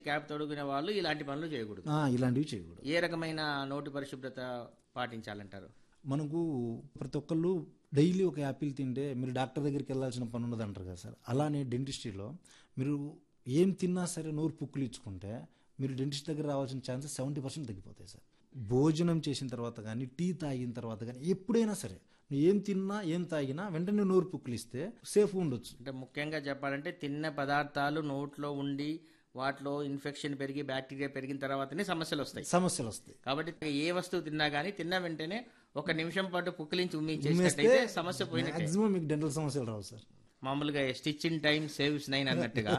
cap తొడుగునే వాళ్ళు ఇలాంటి పనులు చేయకూడదు ఆ, ఇలాంటివి చేయకూడదు ఏ రకమైన నోటి పరిశుభ్రత పాటించాలంటారు మనకు ప్రతి ఒక్కళ్ళు డైలీ ఒక యాపిల్ తింటే మీరు డాక్టర్ దగ్గరికి వెళ్ళాల్సిన పని ఉన్నది అంటారు కదా సార్ అలానే డెంటిస్ట్రీలో మీరు ఏం తిన్నా సరే నోరు పుక్కులు ఇచ్చుకుంటే మీరు డెంటిస్ట్ దగ్గర రావాల్సిన ఛాన్సెస్ సెవెంటీ పర్సెంట్ తగ్గిపోతాయి సార్ భోజనం చేసిన తర్వాత కానీ టీ తాగిన తర్వాత కానీ ఎప్పుడైనా సరే నువ్వు ఏం తిన్నా ఏం తాగినా వెంటనే నోరు పుక్కులు ఇస్తే సేఫ్గా ఉండొచ్చు అంటే ముఖ్యంగా చెప్పాలంటే తిన్న పదార్థాలు నోట్లో ఉండి వాటిలో ఇన్ఫెక్షన్ పెరిగి బ్యాక్టీరియా పెరిగిన తర్వాతనే సమస్యలు వస్తాయి సమస్యలు వస్తాయి కాబట్టి ఏ వస్తువు తిన్నా గానీ తిన్న వెంటనే ఒక నిమిషం పాటు పుక్కిలించి ఉమ్మించేసినట్టయితే సమస్య పోయినట్టే మాక్సిమం మీకు డెంటల్ సమస్యలు రావు సార్ మామూలుగా stitch in time saves nine అన్నట్టుగా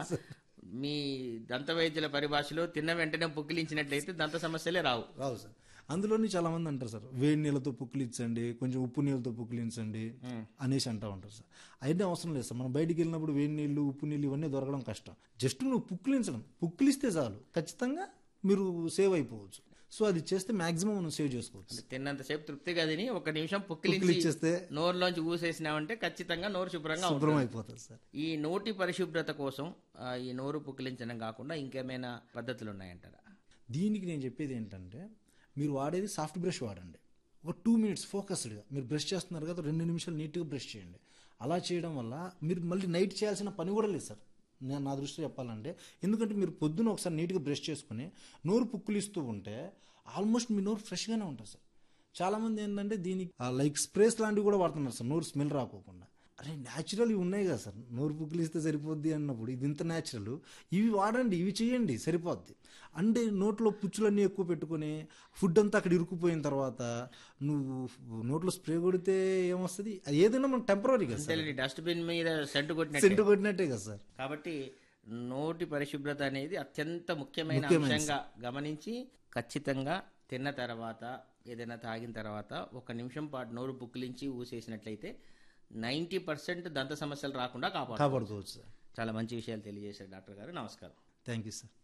మీ దంత వైద్యుల పరిభాషలో తిన్న వెంటనే పుక్కిలించినట్లయితే దంత సమస్యలే రావు రావు సార్ అందులోని చాలా మంది అంటారు సార్ వేడి నీళ్ళతో పుక్కిలించండి కొంచెం ఉప్పు నీళ్ళతో పుక్కిలించండి అనేసి అంటూ ఉంటారు సార్ అయితే అవసరం లేదు సార్ మనం బయటికి వెళ్ళినప్పుడు వేడి నీళ్ళు ఉప్పు నీళ్ళు ఇవన్నీ దొరకడం కష్టం జస్ట్ నువ్వు పుక్కిలించడం పుక్కిలిస్తే చాలు ఖచ్చితంగా మీరు సేవ్ అయిపోవచ్చు సో అది చేస్తే మాక్సిమం మనం సేవ్ చేసుకోవచ్చు తిన్నంతసేపు తృప్తిగా తిని ఒక నిమిషం పుక్కిలించి పుక్కిలిచ్చేస్తే నోరులోంచి ఊసేసినామంటే ఖచ్చితంగా నోరు శుభ్రంగా ఉంటుంది శుభ్రం అయిపోతుంది సార్ ఈ నోటి పరిశుభ్రత కోసం ఆ, ఈ నోరు పుక్కిలించడం కాకుండా ఇంకేమైనా పద్ధతులు ఉన్నాయంటారా దీనికి నేను చెప్పేది ఏంటంటే మీరు వాడేది సాఫ్ట్ బ్రష్ వాడండి ఒక టూ మినిట్స్ ఫోకస్డ్గా మీరు బ్రష్ చేస్తున్నారు కదా రెండు నిమిషాలు నీట్గా బ్రష్ చేయండి అలా చేయడం వల్ల మీరు మళ్ళీ నైట్ చేయాల్సిన పని కూడా లేదు సార్ నేను నా దృష్టిలో చెప్పాలంటే ఎందుకంటే మీరు పొద్దున ఒకసారి నీట్గా బ్రష్ చేసుకుని నోరు పుక్కులిస్తూ ఉంటే ఆల్మోస్ట్ మీ నోరు ఫ్రెష్గానే ఉంటుంది సార్ చాలామంది ఏంటంటే దీనికి లైక్ స్ప్రేస్ లాంటివి కూడా వాడుతున్నారు సార్ నోరు స్మెల్ రాకోకుండా అరే న్యాచురల్ ఇవి ఉన్నాయి కదా సార్ నోరు పుక్కిలిస్తే సరిపోద్ది అన్నప్పుడు ఇది ఇంత న్యాచురల్ ఇవి వాడండి ఇవి చేయండి సరిపోద్ది అంటే నోట్లో పుచ్చులన్నీ ఎక్కువ పెట్టుకొని ఫుడ్ అంతా అక్కడ ఇరుక్కుపోయిన తర్వాత నువ్వు నోట్లో స్ప్రే కొడితే ఏమొస్తుంది అది ఏదైనా మనం టెంపరీ కదా సార్ డస్ట్బిన్ మీద సెంటు కొట్టినట్టు సెంటు కొట్టినట్టే కదా సార్ కాబట్టి నోటి పరిశుభ్రత అనేది అత్యంత ముఖ్యమైన అంశంగా గమనించి ఖచ్చితంగా తిన్న తర్వాత ఏదైనా తాగిన తర్వాత ఒక నిమిషం పాటు నోరు పుక్కిలించి ఊసేసినట్లయితే నైంటీ పర్సెంట్ దంత సమస్యలు రాకుండా కాపాడు కాపాడుకోవచ్చు సార్ చాలా మంచి విషయాలు తెలియజేశారు డాక్టర్ గారు నమస్కారం థ్యాంక్ యూ సార్